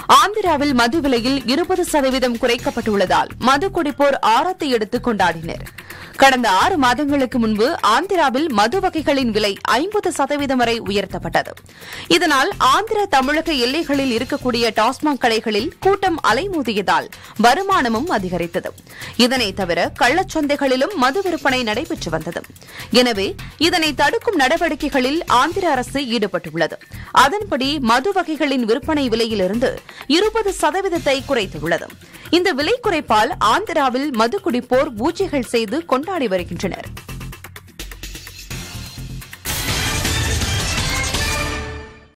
ஆந்திராவில் மது விலையில் இருபது சதவீதம் குறைக்கப்பட்டுள்ளதால் மது குடிப்போர் ஆரத்தை எடுத்து கொண்டாடினர் கடந்த ஆறு மாதங்களுக்கு முன்பு ஆந்திராவில் மது வகைகளின் விலை ஐம்பது சதவீதம் வரை உயர்த்தப்பட்டது இதனால் ஆந்திர தமிழக எல்லைகளில் இருக்கக்கூடிய டாஸ்மாக் கடைகளில் கூட்டம் அலைமோதியதால் வருமானமும் அதிகரித்தது இதனை தவிர கள்ளச்சந்தைகளிலும் மது விற்பனை நடைபெற்று வந்தது எனவே இதனை தடுக்கும் நடவடிக்கைகளில் ஆந்திர அரசு ஈடுபட்டுள்ளது அதன்படி மது வகைகளின் விற்பனை விலையிலிருந்து இருபது சதவீதத்தை குறைத்துள்ளது இந்த விலை குறைப்பால் ஆந்திராவில் மது குடிப்போர் பூஜைகள் செய்து கொண்டாடி வருகின்றனர்